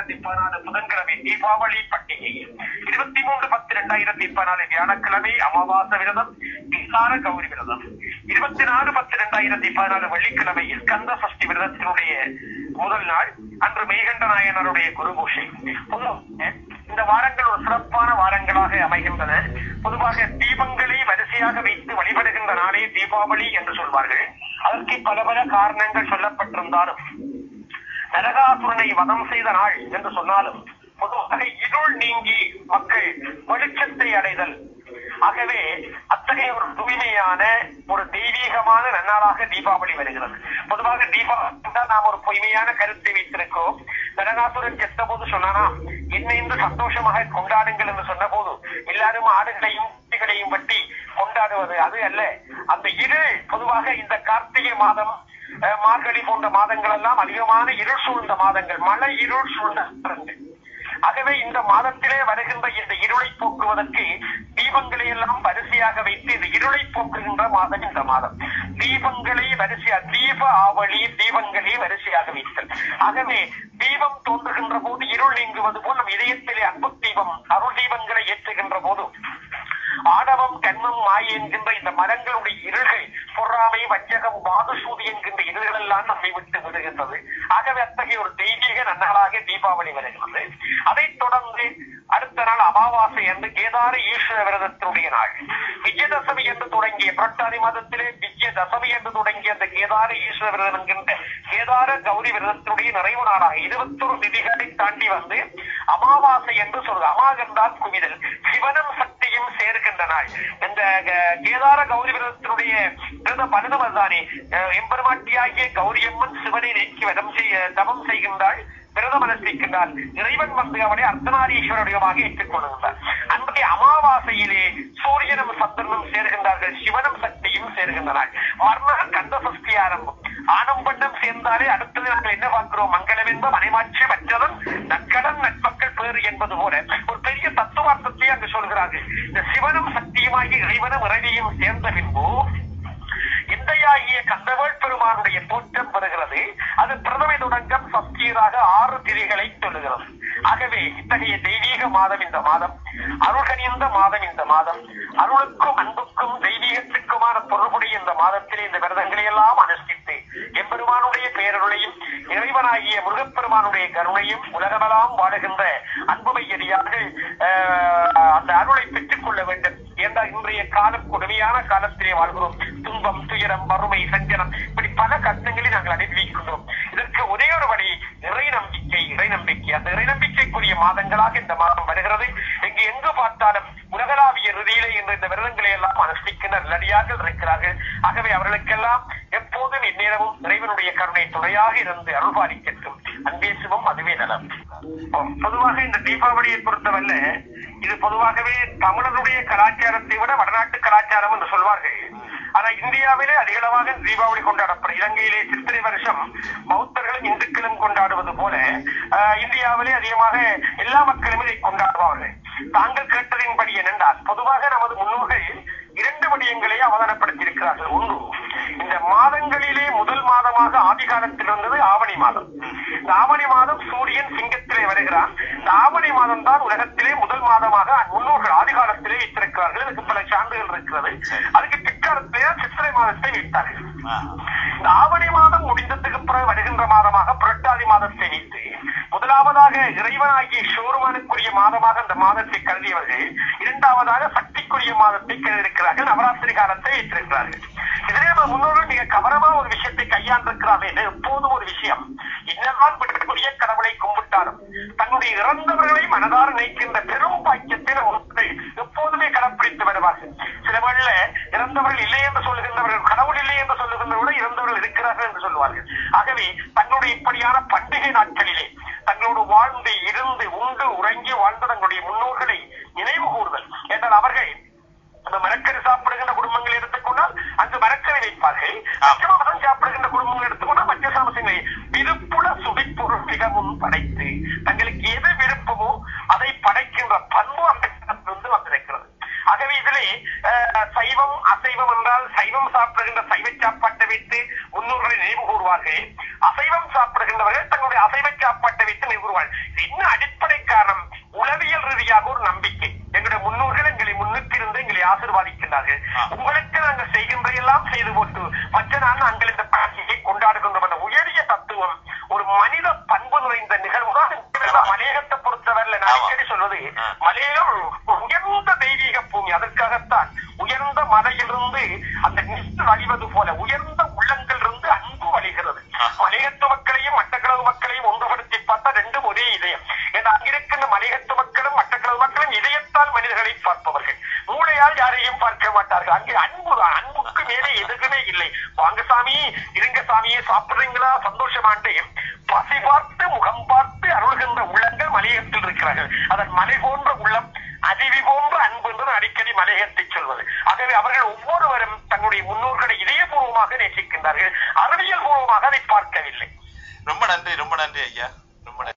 இரண்டாயிரத்தி பதினாலு புதன்கிழமை தீபாவளி பண்டிகை இருபத்தி மூன்று பத்து இரண்டாயிரத்தி பதினாலு வியாழக்கிழமை அமாவாசை விரதம் விசார கௌரி விரதம் இருபத்தி நாலு பத்து இரண்டாயிரத்தி பதினாலு வெள்ளிக்கிழமை ஸ்கந்த சஷ்டி விரதத்தினுடைய முதல் நாள் அன்று மெய்கண்ட நாயனருடைய குரு பூஷை பொதுவாக இந்த வாரங்கள் ஒரு சிறப்பான வாரங்களாக அமைகின்றன பொதுவாக தீபங்களை வரிசையாக வைத்து வழிபடுகின்ற நாளே தீபாவளி என்று சொல்வார்கள் அதற்கு பல பல காரணங்கள் சொல்லப்பட்டிருந்தாலும் நரகாசுரனை வதம் செய்த நாள் என்று சொன்னாலும் பொதுவாக இருள் நீங்கி மக்கள் வெளிச்சத்தை அடைதல் ஆகவே அத்தகைய ஒரு தூய்மையான ஒரு தெய்வீகமான நன்னாளாக தீபாவளி வருகிறது பொதுவாக தீபாவளி தான் நாம் ஒரு பொய்மையான கருத்தை வைத்திருக்கிறோம் நரகாசுரன் செத்த போது சொன்னானா என்ன என்று சந்தோஷமாக கொண்டாடுங்கள் என்று சொன்ன போது எல்லாரும் ஆடுகளையும் குட்டிகளையும் வெட்டி கொண்டாடுவது அது அல்ல அந்த இருள் பொதுவாக இந்த கார்த்திகை மாதம் அஹ், மார்கழி போன்ற மாதங்கள் எல்லாம் அதிகமான இருள் சூழ்ந்த மாதங்கள் மழை இருள் சூழ்ந்த மாதங்கள். ஆகவே இந்த மாதத்திலே வருகின்ற இந்த இருளை போக்குவதற்கு தீபங்களை எல்லாம் வரிசையாக வைத்து இந்த இருளை போக்குகின்ற மாதம் இந்த மாதம் தீபங்களை வரிசையா தீப ஆவழி தீபங்களை வரிசையாக வைத்தல் ஆகவே தீபம் தோன்றுகின்ற போது இருள் நீங்குவது போல் நம் இதயத்திலே அன்பு தீபம் அருள் தீபங்களை ஏற்றுகின்ற போது ஆடவம் கண்மம் மாய் என்கின்ற இந்த மரங்களுடைய இருள்கள் பொறாமை வஞ்சகம் வாதுசூதி என்கின்ற இருள்கள் எல்லாம் நம்மை விட்டு விடுகின்றது ஆகவே அத்தகைய ஒரு தெய்வீக நன்னாளாக தீபாவளி வருகிறது அதைத் தொடர்ந்து அடுத்த நாள் அமாவாசை என்று கேதார ஈஸ்வர விரதத்தினுடைய நாள் விஜயதசமி என்று தொடங்கிய புரட்டாதி மாதத்திலே விஜயதசமி என்று தொடங்கிய அந்த கேதார ஈஸ்வர விரதம் என்கின்ற கேதார கௌரி விரதத்தினுடைய நிறைவு நாளாக இருபத்தொரு திதிகளை தாண்டி வந்து அமாவாசை என்று சொல்வது அமா என்றால் குவிதல் சிவனும் சக்தியும் சேர்க்கின்ற நாள் இந்த அஹ், கேதார கௌரி விரதத்தினுடைய விரத பலனும் அதுதானே அஹ், எம்பெருமாட்டியாகிய கௌரியம்மன் சிவனை நீக்கி வதம் செய்ய தவம் செய்கின்றாள் விரதம் அனுஷ்டிக்கின்றார் இறைவன் வந்து அவனை அர்த்தநாரீஸ்வரடியமாக ஏற்றுக்கொள்கின்றார் அன்றைய அமாவாசையிலே சூரியனும் சந்திரனும் சேர்கின்றார்கள் சிவனும் சக்தியும் சேர்கின்றனர் மறுநாள் கந்த சஷ்டி ஆரம்பம் ஆணும் பெண்ணும் சேர்ந்தாலே அடுத்தது நாங்கள் என்ன பார்க்கிறோம் மங்களம் என்ப மனைமாட்சி மற்றதும் நற்கடன் நட்பக்கள் பேறு என்பது போல ஒரு பெரிய தத்துவார்த்தத்தை அங்கு சொல்கிறார்கள் இந்த சிவனும் சக்தியுமாகி இறைவனும் இறைவியும் சேர்ந்த பின்பு இந்தையாகிய கந்தவேள் பெருமானுடைய தோற்றம் பெறுகிறது அது பிரதமை தொடங்கம் சஸ்தீராக ஆறு திரிகளை சொல்லுகிறது ஆகவே இத்தகைய தெய்வீக மாதம் இந்த மாதம் அருள்கனிந்த மாதம் இந்த மாதம் அருளுக்கும் அன்புக்கும் தெய்வீகத்திற்குமான தொடர்புடைய இந்த மாதத்திலே இந்த விரதங்களை எல்லாம் அனுஷ்டித்து எம்பெருமானுடைய பேரருளையும் இறைவனாகிய முருகப்பெருமானுடைய கருணையும் உலகமெல்லாம் வாழுகின்ற அன்புமையடியார்கள் ஆஹ், அந்த அருளை பெற்றுக் கொள்ள வேண்டும் என்றால் இன்றைய காலம் கொடுமையான காலத்திலே வாழ்கிறோம் துன்பம் துயரம் வறுமை சஞ்சலம் இப்படி பல கஷ்டங்களை நாங்கள் அனுபவிக்கின்றோம் இதற்கு ஒரே ஒரு வழி இறை நம்பிக்கை இறை நம்பிக்கை அந்த இறை நம்பிக்கைக்குரிய மாதங்களாக இந்த மாதம் வருகிறது இங்கு எங்கு பார்த்தாலும் உலகளாவிய ரீதியிலே இன்று இந்த விரதங்களை எல்லாம் அனுஷ்டிக்கின்ற நல்லடியார்கள் இருக்கிறார்கள் ஆகவே அவர்களுக்கெல்லாம் எப்போதும் இந்நேரமும் இறைவனுடைய கருணை துணையாக இருந்து அருள்பாலிக்கட்டும் அன்பே சிவம் அதுவே நலம் பொதுவாக இந்த தீபாவளியை பொறுத்தவரை இது பொதுவாகவே தமிழருடைய கலாச்சாரத்தை விட வடநாட்டு கலாச்சாரம் என்று சொல்வார்கள் ஆனா இந்தியாவிலே அதிகளவாக தீபாவளி கொண்டாடப்படும் இலங்கையிலே சித்திரை வருஷம் பௌத்தர்களும் இந்துக்களும் கொண்டாடுவது போல ஆஹ், இந்தியாவிலே அதிகமாக எல்லா மக்களும் இதை கொண்டாடுவார்கள் தாங்கள் கேட்டதின்படி என்னென்றால் பொதுவாக நமது முன்னோர்கள் இரண்டு விடயங்களை அவதானப்படுத்தியிருக்கிறார்கள் ஒன்று இந்த மாதங்களிலே முதல் மாதமாக ஆதி காலத்தில் இருந்தது ஆவணி மாதம் இந்த ஆவணி மாதம் சூரியன் சிங்கத்திலே வருகிறான் இந்த ஆவணி மாதம் தான் உலகத்திலே முதல் மாதமாக முன்னோர்கள் ஆதி காலத்திலே வைத்திருக்கிறார்கள் இதுக்கு பல சான்றுகள் இருக்கிறது அதுக்கு பிற்காலத்திலே சித்திரை மாதத்தை வைத்தார்கள் இந்த ஆவணி மாதம் முடிந்ததுக்கு பிறகு வருகின்ற மாதமாக புரட்டாதி மாதத்தை வைத்து முதலாவதாக இறைவனாகிய சிவருமானுக்குரிய மாதமாக அந்த மாதத்தை கருதியவர்கள் இரண்டாவதாக சக்திக்குரிய மாதத்தை கருதியிருக்கிறார்கள் நவராத்திரி காலத்தை வைத்திருக்கிறார்கள் இதிலே நம்ம முன்னோர்கள் மிக கவனமா ஒரு விஷயத்தை கையாண்டிருக்கிறார்கள் எப்போதும் ஒரு விஷயம் என்னதான் விட்டுக்குரிய கடவுளை கும்பிட்டாலும் தன்னுடைய இறந்தவர்களை மனதார நினைக்கின்ற பெரும் பாக்கியத்தை நம் முன்னோர்கள் எப்போதுமே கடைப்பிடித்து வருவார்கள் சில வேளையில இறந்தவர்கள் இல்லை என்று சொல்லுகின்றவர்கள் கடவுள் இல்லை என்று சொல்லுகின்ற விட இறந்தவர்கள் இருக்கிறார்கள் என்று சொல்லுவார்கள் ஆகவே தங்களுடைய இப்படியான பண்டிகை நாட்களிலே தங்களோடு வாழ்ந்து இருந்து உண்டு உறங்கி வாழ்ந்த தங்களுடைய முன்னோர்களை நினைவு கூறுதல் என்றால் அவர்கள் அந்த மரக்கறி சாப்பிடுகின்ற குடும்பங்களை எடுத்துக்கொண்டால் அங்கு மரக்கறி வைப்பார்கள் மச்சமாசம் சாப்பிடுகின்ற குடும்பங்களை எடுத்துக்கொண்டால் மச்ச சாமசங்களை விருப்புல சுடிப்பொருள் மிக முன் படைத்து தங்களுக்கு எது விருப்பமோ அதை படைக்கின்ற பண்பு அந்த காலத்திலிருந்து வந்திருக்கிறது ஆகவே இதிலே அஹ், சைவம் அசைவம் என்றால் சைவம் சாப்பிடுகின்ற சைவ சாப்பாட்டை வைத்து முன்னோர்களை நினைவு கூறுவார்கள் அசைவம் சாப்பிடுகின்றவர்கள் தங்களுடைய அசைவ சாப்பாட்டை வைத்து நினைவு கூறுவார்கள் வாழ் என்ன அடிப்படை காரணம் உளவியல் ரீதியாக ஒரு நம்பிக்கை எங்களுடைய முன்னோர்கள் எங்களை முன்னிட்டு இருந்து எங்களை ஆசீர்வாதிக்கின்றார்கள் ஆ. உங்களுக்கு நாங்கள் செய்கின்ற எல்லாம் செய்து போட்டு மற்ற நாள் நாங்கள் இந்த பண்டிகையை கொண்டாடுகின்றோம் என்ற உயரிய தத்துவம் ஒரு மனித பண்பு நிறைந்த நிகழ்வு தான் இந்த மலையகத்தை பொறுத்தவரையில் நான் ஆமா. அடிக்கடி சொல்வது ஆ. மலையகம் உயர்ந்த தெய்வீக பூமி அதற்காகத்தான் உயர்ந்த மலையிலிருந்து அந்த நின்று வழிவது போல உயர்ந்த உள்ளங்களிலிருந்து அன்பு வழிகிறது ஆ. மலையத்து மக்களையும் மட்டக்களவு மக்களையும் ஒன்றுபடுத்தி பார்த்தா ரெண்டும் ஒரே இதயம் ஏன்னா அங்கிருக்கின்ற மலையத்து மக்களும் மட்டக்களவு மக்களும் இதயத்தால் மனிதர்களை பார்ப்பவர்கள் மூளையால் யாரையும் பார்க்க மாட்டார்கள் அங்கே அன்பு தான் அன்புக்கு மேலே எதுவுமே இல்லை வாங்க சாமி இருங்க சாமியே சாப்பிடுறீங்களா சந்தோஷமாண்டு பசி பார்த்து முகம் பார்த்து அருள்கின்ற உள்ளங்கள் மலையகத்தில் இருக்கிறார்கள் அதன் மலை போன்ற உள்ளம் அதிவி போன்ற அன்பு என்று நான் அடிக்கடி மலையகத்தை சொல்வது ஆகவே அவர்கள் ஒவ்வொருவரும் தங்களுடைய முன்னோர்களை இதயபூர்வமாக நேசிக்கின்றார்கள் அறிவியல் பூர்வமாக அதை பார்க்கவில்லை ரொம்ப நன்றி ரொம்ப நன்றி ஐயா ரொம்ப நன்றி